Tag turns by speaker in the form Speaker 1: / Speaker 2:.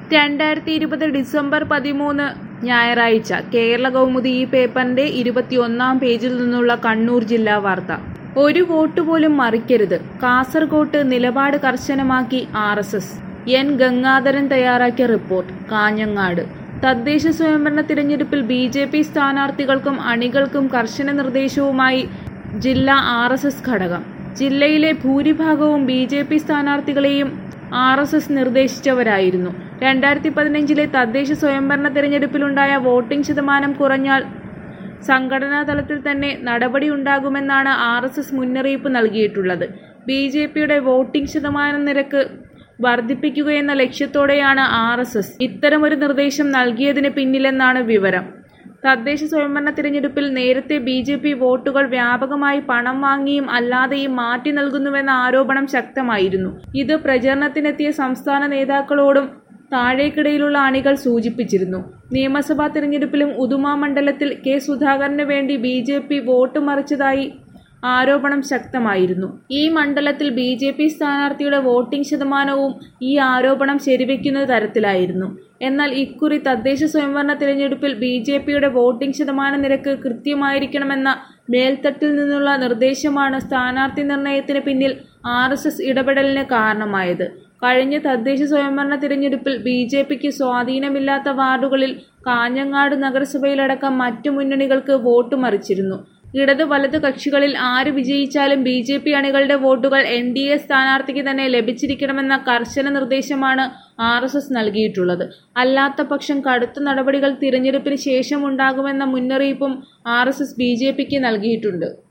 Speaker 1: രണ്ടായിരത്തി ഇരുപത് ഡിസംബർ പതിമൂന്ന് ഞായറാഴ്ച കേരള കൗമുദി ഈ പേപ്പറിന്റെ ഇരുപത്തിയൊന്നാം പേജിൽ നിന്നുള്ള കണ്ണൂർ ജില്ലാ വാർത്ത ഒരു വോട്ട് പോലും മറിക്കരുത് കാസർകോട്ട് നിലപാട് കർശനമാക്കി R S S N Gangadharan തയ്യാറാക്കിയ റിപ്പോർട്ട് കാഞ്ഞങ്ങാട് തദ്ദേശ സ്വയംഭരണ തിരഞ്ഞെടുപ്പിൽ ബി ജെ പി സ്ഥാനാർത്ഥികൾക്കും അണികൾക്കും കർശന നിർദ്ദേശവുമായി ജില്ലാ ആർ എസ് എസ് ഘടകം ജില്ലയിലെ ഭൂരിഭാഗവും ബി ജെ പി സ്ഥാനാർത്ഥികളെയും ആർ എസ് എസ് നിർദ്ദേശിച്ചവരായിരുന്നു രണ്ടായിരത്തി പതിനഞ്ചിലെ തദ്ദേശ സ്വയംഭരണ തിരഞ്ഞെടുപ്പിലുണ്ടായ വോട്ടിംഗ് ശതമാനം കുറഞ്ഞാൽ സംഘടനാ തലത്തിൽ തന്നെ നടപടിയുണ്ടാകുമെന്നാണ് ആർ എസ് എസ് മുന്നറിയിപ്പ് നൽകിയിട്ടുള്ളത് ബി ജെ പിയുടെ വോട്ടിംഗ് ശതമാന നിരക്ക് വർദ്ധിപ്പിക്കുകയെന്ന ലക്ഷ്യത്തോടെയാണ് ആർ എസ് എസ് ഇത്തരമൊരു നിർദ്ദേശം നൽകിയതിന് പിന്നിലെന്നാണ് വിവരം തദ്ദേശ സ്വയംഭരണ തിരഞ്ഞെടുപ്പിൽ നേരത്തെ ബി ജെ പി വോട്ടുകൾ വ്യാപകമായി പണം വാങ്ങിയും അല്ലാതെയും മാറ്റി നൽകുന്നുവെന്ന ആരോപണം ശക്തമായിരുന്നു ഇത് പ്രചരണത്തിനെത്തിയ സംസ്ഥാന നേതാക്കളോടും താഴേക്കിടയിലുള്ള അണികൾ സൂചിപ്പിച്ചിരുന്നു നിയമസഭാ തിരഞ്ഞെടുപ്പിലും ഉദുമ മണ്ഡലത്തിൽ കെ സുധാകരന് വേണ്ടി ബി ജെ പി വോട്ട് മറിച്ചതായി ആരോപണം ശക്തമായിരുന്നു ഈ മണ്ഡലത്തിൽ ബി ജെ പി സ്ഥാനാർത്ഥിയുടെ വോട്ടിംഗ് ശതമാനവും ഈ ആരോപണം ശരിവെക്കുന്ന തരത്തിലായിരുന്നു എന്നാൽ ഇക്കുറി തദ്ദേശ സ്വയംഭരണ തിരഞ്ഞെടുപ്പിൽ ബി ജെ പിയുടെ വോട്ടിംഗ് ശതമാന നിരക്ക് കൃത്യമായിരിക്കണമെന്ന മേൽത്തട്ടിൽ നിന്നുള്ള നിർദ്ദേശമാണ് സ്ഥാനാർത്ഥി നിർണയത്തിന് പിന്നിൽ ആർ എസ് എസ് ഇടപെടലിന് കാരണമായത് കഴിഞ്ഞ തദ്ദേശ സ്വയംഭരണ തിരഞ്ഞെടുപ്പിൽ ബി ജെ പിക്ക് സ്വാധീനമില്ലാത്ത വാർഡുകളിൽ കാഞ്ഞങ്ങാട് നഗരസഭയിലടക്കം മറ്റു മുന്നണികൾക്ക് വോട്ട് മറിച്ചിരുന്നു ഇടത് വലത് കക്ഷികളിൽ ആര് വിജയിച്ചാലും ബി ജെ പി അണികളുടെ വോട്ടുകൾ എൻ ഡി എ സ്ഥാനാർത്ഥിക്ക് തന്നെ ലഭിച്ചിരിക്കണമെന്ന കർശന നിർദ്ദേശമാണ് ആർ എസ് എസ് നൽകിയിട്ടുള്ളത് അല്ലാത്ത പക്ഷം കടുത്ത നടപടികൾ തിരഞ്ഞെടുപ്പിന് ശേഷം ഉണ്ടാകുമെന്ന മുന്നറിയിപ്പും R S S B J പിക്ക് നൽകിയിട്ടുണ്ട്